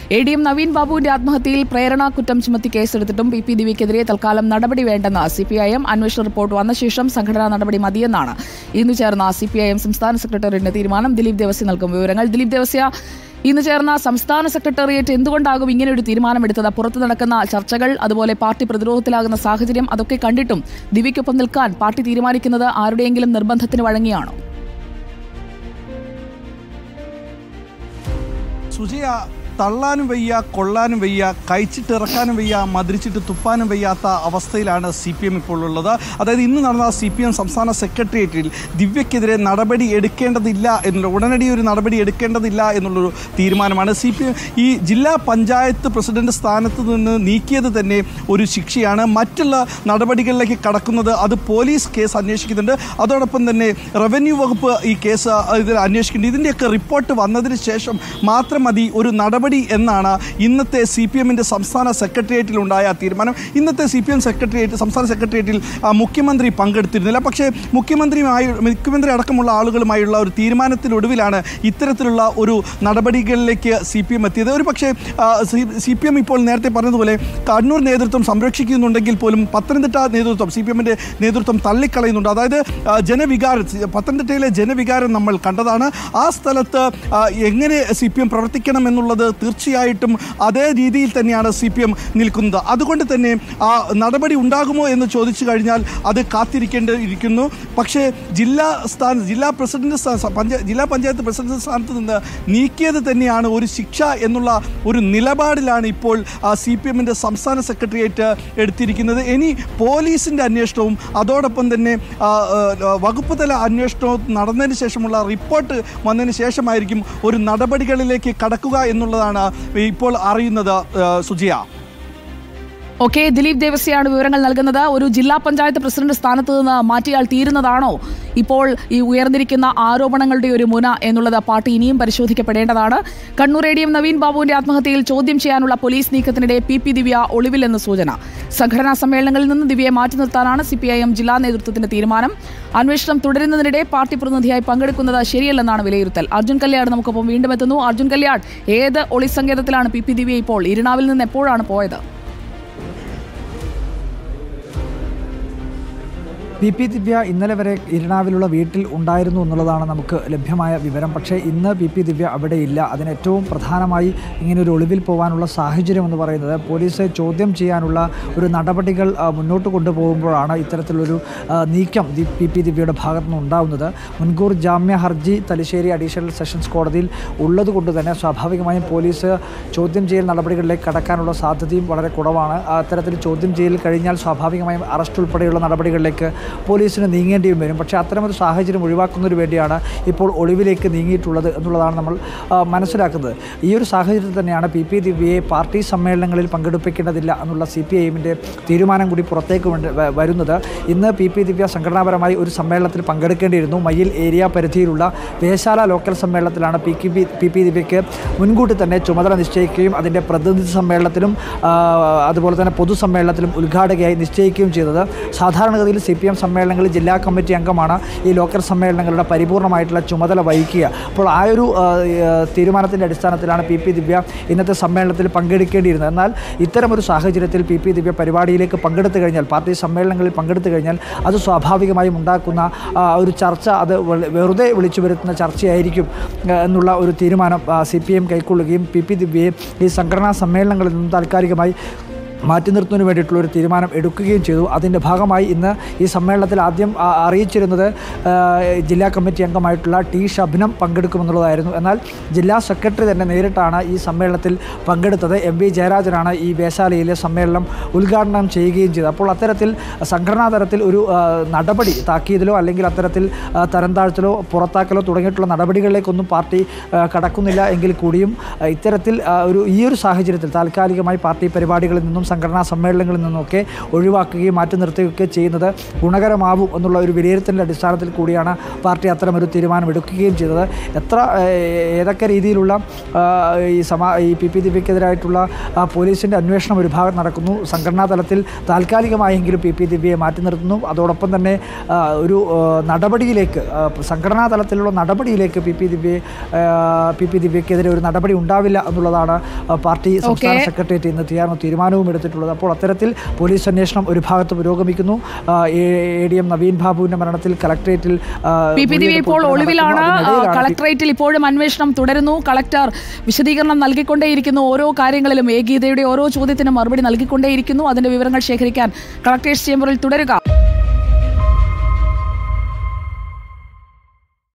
A D M Naveen ബാബുവിന്റെ ആത്മഹത്യയിൽ പ്രേരണാ കുറ്റം ചുമത്തി കേസെടുത്തിട്ടും പി പി ദിവ്യക്കെതിരെ തൽക്കാലം നടപടി വേണ്ടെന്ന് സി പി ഐ എം അന്വേഷണ റിപ്പോർട്ട് വന്ന ശേഷം സംഘടനാ നടപടി മതിയെന്നാണ് ഇന്ന് ചേർന്ന സി പി ഐ എം സംസ്ഥാന സെക്രട്ടേറിയറ്റിന്റെ തീരുമാനം ദിലീപ് ദേവസ്യ നൽകും വിവരങ്ങൾ ദിലീപ് ദേവസ്യ ഇന്ന് ചേർന്ന സംസ്ഥാന സെക്രട്ടേറിയറ്റ് എന്തുകൊണ്ടാകും ഇങ്ങനെയൊരു തീരുമാനമെടുത്തത് പുറത്തു നടക്കുന്ന ചർച്ചകൾ അതുപോലെ പാർട്ടി പ്രതിരോധത്തിലാകുന്ന സാഹചര്യം അതൊക്കെ കണ്ടിട്ടും ദിവ്യയ്ക്കൊപ്പം നിൽക്കാൻ പാർട്ടി തീരുമാനിക്കുന്നത് ആരുടെയെങ്കിലും നിർബന്ധത്തിന് വഴങ്ങിയാണോ സുജയ തള്ളാനും വയ്യ കൊള്ളാനും വയ്യ കഴിച്ചിട്ടിറക്കാനും വയ്യ മതിരിച്ചിട്ട് തുപ്പാനും വയ്യാത്ത അവസ്ഥയിലാണ് സി പി എം ഇപ്പോൾ ഉള്ളത് അതായത് ഇന്ന് നടന്ന സി പി എം സംസ്ഥാന സെക്രട്ടേറിയറ്റിൽ ദിവ്യക്കെതിരെ നടപടി എടുക്കേണ്ടതില്ല എന്നുള്ള ഉടനടി ഒരു നടപടി എടുക്കേണ്ടതില്ല എന്നുള്ളൊരു തീരുമാനമാണ് സി പി എം ഈ ജില്ലാ പഞ്ചായത്ത് പ്രസിഡന്റ് സ്ഥാനത്ത് നിന്ന് നീക്കിയത് തന്നെ ഒരു ശിക്ഷയാണ് മറ്റുള്ള നടപടികളിലേക്ക് കടക്കുന്നത് അത് പോലീസ് കേസ് അന്വേഷിക്കുന്നുണ്ട് അതോടൊപ്പം തന്നെ റവന്യൂ വകുപ്പ് ഈ കേസ് ഇതിൽ അന്വേഷിക്കുന്നുണ്ട് ഇതിൻ്റെയൊക്കെ റിപ്പോർട്ട് വന്നതിന് ശേഷം മാത്രം മതി ഒരു നടപടി എന്നാണ് ഇന്നത്തെ സി പി എമ്മിൻ്റെ സംസ്ഥാന സെക്രട്ടേറിയറ്റിലുണ്ടായ തീരുമാനം ഇന്നത്തെ സി പി എം സെക്രട്ടേറിയറ്റ് സംസ്ഥാന സെക്രട്ടേറിയറ്റിൽ ആ, മുഖ്യമന്ത്രി പങ്കെടുത്തിരുന്നില്ല പക്ഷേ മുഖ്യമന്ത്രിയുമായി മുഖ്യമന്ത്രി അടക്കമുള്ള ആളുകളുമായുള്ള ഒരു തീരുമാനത്തിനൊടുവിലാണ് ഇത്തരത്തിലുള്ള ഒരു നടപടികളിലേക്ക് സി പി എം എത്തിയത് ഒരു പക്ഷേ സി പി എം ഇപ്പോൾ നേരത്തെ പറഞ്ഞതുപോലെ കണ്ണൂർ നേതൃത്വം സംരക്ഷിക്കുന്നുണ്ടെങ്കിൽ പോലും പത്തനംതിട്ട നേതൃത്വം സി പി എമ്മിൻ്റെ നേതൃത്വം തള്ളിക്കളയുന്നുണ്ട് അതായത് ആ, ജനവികാരം പത്തനംതിട്ടയിലെ ജനവികാരം നമ്മൾ കണ്ടതാണ് ആ സ്ഥലത്ത് ആ, എങ്ങനെ സി പി എം പ്രവർത്തിക്കണം എന്നുള്ളത് തീർച്ചയായിട്ടും അതേ രീതിയിൽ തന്നെയാണ് സി പി എം നിൽക്കുന്നത് അതുകൊണ്ട് തന്നെ ആ നടപടി ഉണ്ടാകുമോ എന്ന് ചോദിച്ചു കഴിഞ്ഞാൽ അത് കാത്തിരിക്കേണ്ടിയിരിക്കുന്നു പക്ഷേ ജില്ലാ സ്ഥാന ജില്ലാ പ്രസിഡന്റ് സ്ഥാ- പഞ്ചായ ജില്ലാ പഞ്ചായത്ത് പ്രസിഡന്റ് സ്ഥാനത്ത് നിന്ന് നീക്കിയത് തന്നെയാണ് ഒരു ശിക്ഷ എന്നുള്ള ഒരു നിലപാടിലാണ് ഇപ്പോൾ സി പി എമ്മിൻ്റെ സംസ്ഥാന സെക്രട്ടേറിയറ്റ് എടുത്തിരിക്കുന്നത് ഇനി പോലീസിൻ്റെ അന്വേഷണവും അതോടൊപ്പം തന്നെ ആ, ആ, വകുപ്പ് തല അന്വേഷണവും നടന്നതിന് ശേഷമുള്ള റിപ്പോർട്ട് വന്നതിന് ശേഷമായിരിക്കും ഒരു നടപടികളിലേക്ക് കടക്കുക എന്നുള്ളതാണ് ഇപ്പോൾ അറിയുന്നത് ആ, സുജിയ ഓക്കെ ദിലീപ് ദേവസ്യാണ് വിവരങ്ങൾ നൽകുന്നത് ഒരു ജില്ലാ പഞ്ചായത്ത് പ്രസിഡന്റ് സ്ഥാനത്ത് നിന്ന് മാറ്റിയാൽ തീരുന്നതാണോ ഇപ്പോൾ ഈ ഉയർന്നിരിക്കുന്ന ആരോപണങ്ങളുടെ ഒരു മുന എന്നുള്ളത് പാർട്ടി ഇനിയും പരിശോധിക്കപ്പെടേണ്ടതാണ് Kannur A D M Naveen ബാബുവിന്റെ ആത്മഹത്യയിൽ ചോദ്യം ചെയ്യാനുള്ള പോലീസ് നീക്കത്തിനിടെ പി പി ദിവ്യ ഒളിവിലെന്ന് സൂചന സംഘടനാ സമ്മേളനങ്ങളിൽ നിന്ന് ദിവ്യയെ മാറ്റി നിർത്താനാണ് സി പി ഐ എം ജില്ലാ നേതൃത്വത്തിന്റെ തീരുമാനം അന്വേഷണം തുടരുന്നതിനിടെ പാർട്ടി പ്രതിനിധിയായി പങ്കെടുക്കുന്നത് ശരിയല്ലെന്നാണ് വിലയിരുത്തൽ അർജുൻ കല്യാട് നമുക്കൊപ്പം വീണ്ടും എത്തുന്നു അർജുൻ കല്യാട് ഏത് ഒളിസങ്കേതത്തിലാണ് പി പി ദിവ്യ ഇപ്പോൾ ഇരുനാവിൽ നിന്ന് എപ്പോഴാണ് പോയത് പി പി ദിവ്യ ഇന്നലെ വരെ ഇരിണാവിലുള്ള വീട്ടിൽ ഉണ്ടായിരുന്നു എന്നുള്ളതാണ് നമുക്ക് ലഭ്യമായ വിവരം പക്ഷേ ഇന്ന് പി പി ദിവ്യ അവിടെ ഇല്ല അതിന് ഏറ്റവും പ്രധാനമായി ഇങ്ങനെ ഒരു ഒളിവിൽ പോകാനുള്ള സാഹചര്യം എന്ന് പറയുന്നത് പോലീസ് ചോദ്യം ചെയ്യാനുള്ള ഒരു നടപടികൾ ആ, മുന്നോട്ട് കൊണ്ടുപോകുമ്പോഴാണ് ഇത്തരത്തിലൊരു ആ, നീക്കം ദി- പി പി ദിവ്യയുടെ ഭാഗത്തു നിന്ന് ഉണ്ടാകുന്നത് മുൻകൂർ ജാമ്യ ഹർജി തലശ്ശേരി അഡീഷണൽ സെഷൻസ് കോടതിയിൽ ഉള്ളതുകൊണ്ട് തന്നെ സ്വാഭാവികമായും പോലീസ് ചോദ്യം ചെയ്യൽ നടപടികളിലേക്ക് കടക്കാനുള്ള സാധ്യതയും വളരെ കുറവാണ് അത്തരത്തിൽ ചോദ്യം ചെയ്യൽ കഴിഞ്ഞാൽ സ്വാഭാവികമായും അറസ്റ്റ് ഉൾപ്പെടെയുള്ള നടപടികളിലേക്ക് പോലീസിന് നീങ്ങേണ്ടിയും വരും പക്ഷേ അത്തരമൊരു സാഹചര്യം ഒഴിവാക്കുന്നതിന് വേണ്ടിയാണ് ഇപ്പോൾ ഒളിവിലേക്ക് നീങ്ങിയിട്ടുള്ളത് എന്നുള്ളതാണ് നമ്മൾ ആ, മനസ്സിലാക്കുന്നത് ഈ ഒരു സാഹചര്യത്തിൽ തന്നെയാണ് പി പി ദിവ്യയെ പാർട്ടി സമ്മേളനങ്ങളിൽ പങ്കെടുപ്പിക്കേണ്ടതില്ല എന്നുള്ള സി പി ഐഎമ്മിൻ്റെ തീരുമാനം കൂടി പുറത്തേക്ക് വേണ്ടി വ- വരുന്നത് ഇന്ന് പി പി ദിവ്യ സംഘടനാപരമായി ഒരു സമ്മേളനത്തിൽ പങ്കെടുക്കേണ്ടിയിരുന്നു മയ്യിൽ ഏരിയ പരിധിയിലുള്ള വേശാല ലോക്കൽ സമ്മേളനത്തിലാണ് പി പി പി പി ദിവ്യയ്ക്ക് മുൻകൂട്ടി തന്നെ ചുമതല നിശ്ചയിക്കുകയും അതിൻ്റെ പ്രതിനിധി സമ്മേളനത്തിലും ആ, അതുപോലെ തന്നെ പൊതുസമ്മേളനത്തിലും ഉദ്ഘാടകയായി നിശ്ചയിക്കുകയും ചെയ്തത് സാധാരണഗതിയിൽ സി പി എം സമ്മേളനങ്ങളിൽ ജില്ലാ കമ്മിറ്റി അംഗമാണ് ഈ ലോക്കൽ സമ്മേളനങ്ങളുടെ പരിപൂർണമായിട്ടുള്ള ചുമതല വഹിക്കുക അപ്പോൾ ആ ഒരു ആ, ആ, തീരുമാനത്തിൻ്റെ അടിസ്ഥാനത്തിലാണ് പി പി ദിവ്യ ഇന്നത്തെ സമ്മേളനത്തിൽ പങ്കെടുക്കേണ്ടിയിരുന്നത് എന്നാൽ ഇത്തരം ഒരു സാഹചര്യത്തിൽ പി പി ദിവ്യ പരിപാടിയിലേക്ക് പങ്കെടുത്തു കഴിഞ്ഞാൽ പാർട്ടി സമ്മേളനങ്ങളിൽ പങ്കെടുത്തു കഴിഞ്ഞാൽ അത് സ്വാഭാവികമായും ഉണ്ടാക്കുന്ന ആ, ഒരു ചർച്ച അത് വെള- വെറുതെ വിളിച്ചു വരുത്തുന്ന ചർച്ചയായിരിക്കും ആ, എന്നുള്ള ഒരു തീരുമാനം സി പി എം കൈക്കൊള്ളുകയും പി പി ദിവ്യയെ ഈ സംഘടനാ സമ്മേളനങ്ങളിൽ നിന്നും താൽക്കാലികമായി മാറ്റി നിർത്തുന്നതിന് വേണ്ടിയിട്ടുള്ള ഒരു തീരുമാനം എടുക്കുകയും ചെയ്തു അതിൻ്റെ ഭാഗമായി ഇന്ന് ഈ സമ്മേളനത്തിൽ ആദ്യം ആ, അറിയിച്ചിരുന്നത് ആ, ജില്ലാ കമ്മിറ്റി അംഗമായിട്ടുള്ള ടി ഷബ്നം പങ്കെടുക്കുമെന്നുള്ളതായിരുന്നു എന്നാൽ ജില്ലാ സെക്രട്ടറി തന്നെ നേരിട്ടാണ് ഈ സമ്മേളനത്തിൽ പങ്കെടുത്തത് എം വി ജയരാജനാണ് ഈ വേശാലയിലെ സമ്മേളനം ഉദ്ഘാടനം ചെയ്യുകയും ചെയ്തത് അപ്പോൾ അത്തരത്തിൽ സംഘടനാ തലത്തിൽ ഒരു ആ, നടപടി താക്കീതിലോ അല്ലെങ്കിൽ അത്തരത്തിൽ ആ, തരം താഴ്ത്തലോ പുറത്താക്കലോ തുടങ്ങിയിട്ടുള്ള നടപടികളിലേക്കൊന്നും പാർട്ടി ആ, കടക്കുന്നില്ല എങ്കിൽ കൂടിയും ആ, ഇത്തരത്തിൽ ആ, ഒരു ഈ ഒരു സാഹചര്യത്തിൽ താൽക്കാലികമായി പാർട്ടി പരിപാടികളിൽ നിന്നും സംഘടനാ സമ്മേളനങ്ങളിൽ നിന്നൊക്കെ ഒഴിവാക്കുകയും മാറ്റി നിർത്തുകയൊക്കെ ചെയ്യുന്നത് ഗുണകരമാവും എന്നുള്ള ഒരു വിലയിരുത്തലിൻ്റെ അടിസ്ഥാനത്തിൽ കൂടിയാണ് പാർട്ടി അത്തരമൊരു തീരുമാനമെടുക്കുകയും ചെയ്തത് എത്ര ഏഹ്, ഏതൊക്കെ രീതിയിലുള്ള ആ, ഈ സമാ ഈ പി പി ദിവ്യക്കെതിരായിട്ടുള്ള ആ, പോലീസിൻ്റെ അന്വേഷണം ഒരു ഭാഗം നടക്കുന്നു സംഘടനാ തലത്തിൽ താൽക്കാലികമായെങ്കിലും പി പി ദിവ്യയെ മാറ്റി നിർത്തുന്നു അതോടൊപ്പം തന്നെ ആ, ഒരു ആ, നടപടിയിലേക്ക് ആ, സംഘടനാ തലത്തിലുള്ള നടപടിയിലേക്ക് പി പി ദിവ്യയെ ആ, പി പി ദിവ്യക്കെതിരെ ഒരു നടപടി ഉണ്ടാവില്ല എന്നുള്ളതാണ് ആ, പാർട്ടി സംസ്ഥാന സെക്രട്ടേറിയറ്റ് ഇന്ന് തീരുമാനം തീരുമാനവും എടുത്തിട്ടുള്ളത് അപ്പോൾ അത്തരത്തിൽ പോലീസ് അന്വേഷണം ഒരു ഭാഗത്ത് പുരോഗമിക്കുന്നു ആ, A A D M Naveen ബാബുവിന്റെ മരണത്തിൽ കലക്ട്രേറ്റിൽ ആ, പി പി ദിവ്യ ഇപ്പോൾ മൊഴിയെടുപ്പ് ഒളിവിലാണ് നടക്കുന്നു. അതിനിടയിലാണ് പി- കളക്ടറേറ്റിൽ ഇപ്പോഴും അന്വേഷണം തുടരുന്നു കളക്ടർ വിശദീകരണം നൽകിക്കൊണ്ടേയിരിക്കുന്നു ഓരോ കാര്യങ്ങളിലും ഏകീതയുടെ ഓരോ ചോദ്യത്തിനും മറുപടി നൽകിക്കൊണ്ടേയിരിക്കുന്നു അതിന്റെ വിവരങ്ങൾ ശേഖരിക്കാൻ കളക്ടറേറ്റ് ചേംബറിൽ തുടരുക